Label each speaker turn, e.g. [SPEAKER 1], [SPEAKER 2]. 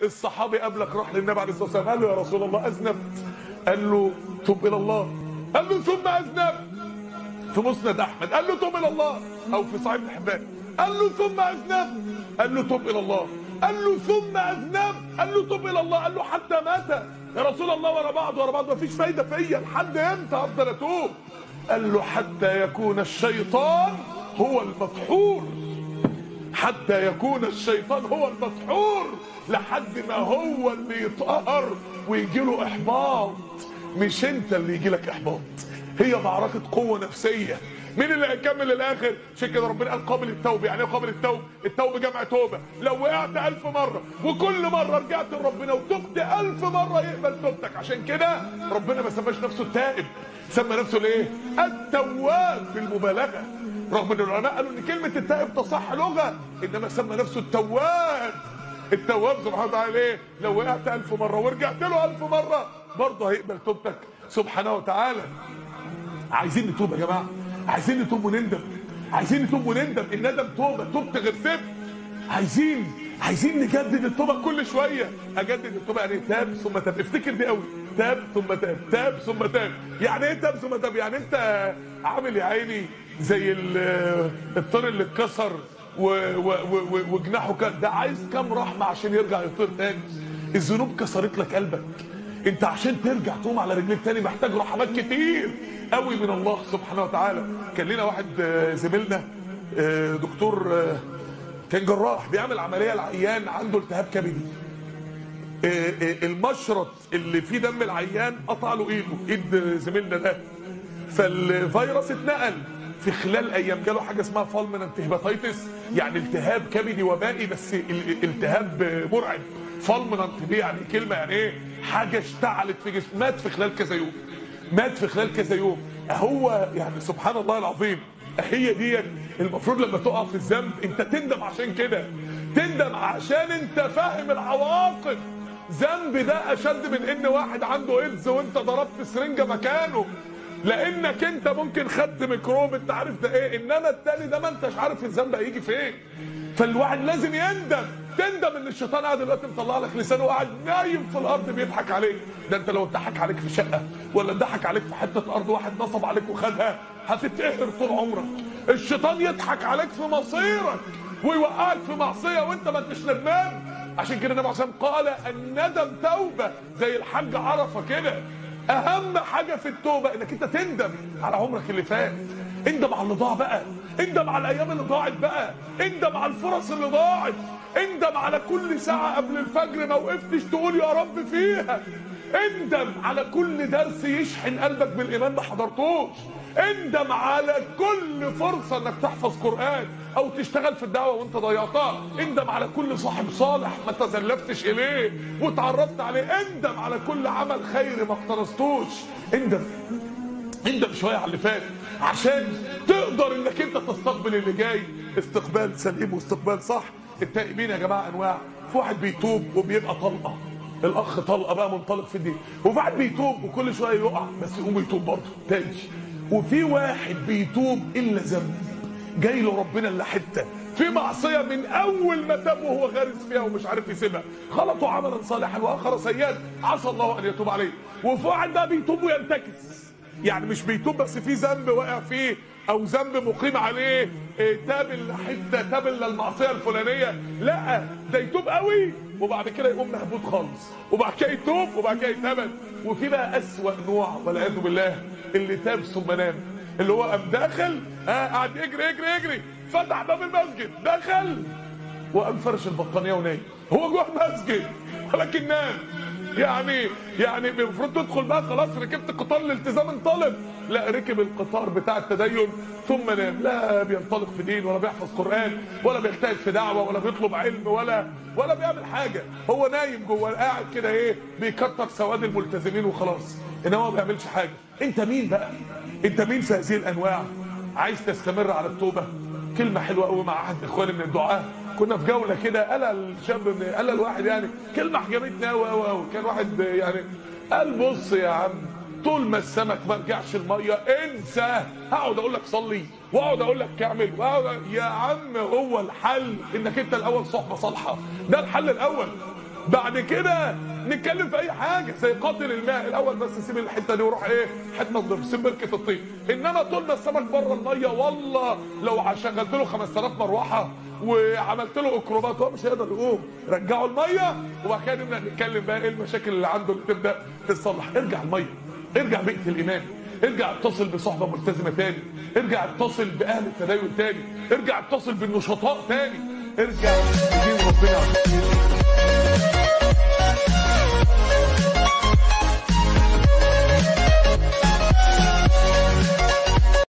[SPEAKER 1] الصحابي قبلك راح للنبي عليه الصلاه والسلام قال له يا رسول الله اذنبت قال له تب الى الله قال له ثم اذنبت في مسند احمد قال له تب الى الله او في صحيح ابن حبان قال له ثم اذنبت قال له تب الى الله قال له ثم اذنبت قال له تب الى الله قال له حتى مات يا رسول الله ورا بعض ورا بعض مفيش فايده فيا لحد امتى افضل اتوب قال له حتى يكون الشيطان هو المدحور حتى يكون الشيطان هو المدحور لحد ما هو اللي يتقهر ويجي له احباط مش انت اللي يجي لك احباط هي معركه قوه نفسيه مين اللي هيكمل للاخر عشان كده ربنا قال قابل التوب يعني ايه قابل التوب التوب جمع توبه لو وقعت ألف مره وكل مره رجعت لربنا وتبت ألف مره يقبل توبتك عشان كده ربنا ما سماش نفسه التائب سمى نفسه الايه التواب بالمبالغه رغم ان العلماء قالوا ان كلمه التائب تصح لغه انما سمى نفسه التواب التواب سبحانه وتعالى ايه لو وقعت ألف مره ورجعت له ألف مره برضه هيقبل توبتك سبحانه وتعالى عايزين نتوب يا جماعه عايزين نتوب ونندم عايزين نتوب وندم الندم توبه توبت غير ثبت عايزين عايزين نجدد التوبه كل شويه اجدد التوبه يعني تاب ثم تاب افتكر دي قوي تاب ثم تاب تاب ثم تاب يعني ايه تاب ثم تاب يعني انت عامل يا عيني زي ال- الطير اللي اتكسر و- و- و- وجناحه كان ده عايز كام رحمه عشان يرجع يطير تاني الذنوب كسرت لك قلبك انت عشان ترجع تقوم على رجليك تاني محتاج رحمات كتير قوي من الله سبحانه وتعالى كان لنا واحد آه، زميلنا آه، دكتور آه، كان جراح بيعمل عمليه العيان عنده التهاب كبدي آه، آه، المشرط اللي فيه دم العيان قطع له ايده ايد زميلنا ده فالفيروس اتنقل في خلال ايام جاله حاجه اسمها فالمننت هيباتيتس يعني التهاب كبدي وبائي بس ال- التهاب مرعب فالمننت دي يعني كلمه يعني ايه حاجه اشتعلت في جسمه مات في خلال كذا يوم مات في خلال كذا يوم هو يعني سبحان الله العظيم هي دي المفروض لما تقع في الذنب انت تندم عشان كده تندم عشان انت فاهم العواقب ذنب ده اشد من ان واحد عنده ايدز وانت ضربت سرنجه مكانه لانك انت ممكن خدت ميكروب انت عارف ده ايه انما التاني ده ما انتش عارف الذنب هيجي فين فالواحد لازم يندم تندم ان الشيطان قاعد دلوقتي مطلع لك لسانه وقاعد نايم في الارض بيضحك عليك ده انت لو اتضحك عليك في شقه ولا اتضحك عليك في حته ارض واحد نصب عليك وخدها هتتقهر طول عمرك الشيطان يضحك عليك في مصيرك ويوقعك في معصيه وانت ما انتش ندمان عشان كده النبي عليه الصلاه والسلام قال الندم توبه زي الحاج عرفه كده اهم حاجه في التوبه انك انت تندم على عمرك اللي فات اندم على اللي ضاع بقى اندم على الايام اللي ضاعت بقى اندم على الفرص اللي ضاعت اندم على كل ساعه قبل الفجر ما وقفتش تقول يا رب فيها اندم على كل درس يشحن قلبك بالايمان ما حضرتوش اندم على كل فرصة انك تحفظ قرآن او تشتغل في الدعوة وانت ضيعتها اندم على كل صاحب صالح ما تزلفتش اليه وتعرفت عليه اندم على كل عمل خير ما اقترستوش اندم اندم شوية على اللي فات عشان تقدر انك انت تستقبل اللي جاي استقبال سليم واستقبال صح التائبين يا جماعة انواع في واحد بيتوب وبيبقى طلقة الاخ طلقه بقى منطلق في الدين وفي واحد بيتوب وكل شويه يقع بس يقوم يتوب برضه تاني وفي واحد بيتوب الا ذنب جاي له ربنا الا حته في معصيه من اول ما تاب وهو غارس فيها ومش عارف يسيبها خلطوا عملا صالحا واخر سيئا عسى الله ان يتوب عليه وفي واحد بقى بيتوب وينتكس يعني مش بيتوب بس في ذنب واقع فيه او ذنب مقيم عليه إيه، تاب الحته تاب المعصيه الفلانيه لا ده يتوب قوي وبعد كده يقوم مهبوط خالص وبعد كده يتوب وبعد كده يتبد وفي بقى اسوأ نوع والعياذ بالله اللي تاب ثم نام اللي هو قام داخل آه قاعد يجري يجري يجري فتح باب المسجد دخل وقام فرش البطانيه ونايم هو جوه المسجد ولكن نام يعني يعني المفروض تدخل بقى خلاص ركبت قطار الالتزام انطلق لا ركب القطار بتاع التدين ثم نام لا بينطلق في دين ولا بيحفظ قران ولا بيجتهد في دعوه ولا بيطلب علم ولا ولا بيعمل حاجه هو نايم جوه قاعد كده ايه بيكتر سواد الملتزمين وخلاص انما هو ما بيعملش حاجه انت مين بقى انت مين في هذه الانواع عايز تستمر على التوبه كلمه حلوه قوي مع احد اخواني من الدعاه كنا في جوله كده قال الشاب من قال الواحد يعني كلمه عجبتني قوي قوي قوي كان واحد يعني قال بص يا عم طول ما السمك ما رجعش الميه انسى هقعد اقول لك صلي واقعد اقول لك اعمل واقعد يا عم هو الحل انك انت الاول صحبه صالحه ده الحل الاول بعد كده نتكلم في اي حاجه زي قاتل الماء الاول بس سيب الحته دي وروح ايه حته نضرب سيب بركه الطين انما طول ما السمك بره الميه والله لو شغلت له 5000 مروحه وعملت له اكروبات هو مش هيقدر يقوم رجعوا الميه وبعد كده نبدا نتكلم بقى ايه المشاكل اللي عنده اللي تبدا تتصلح ارجع الميه ارجع بيئه الايمان ارجع اتصل بصحبه ملتزمه تاني ارجع اتصل باهل التدين تاني ارجع اتصل بالنشطاء تاني ارجع بدين ربنا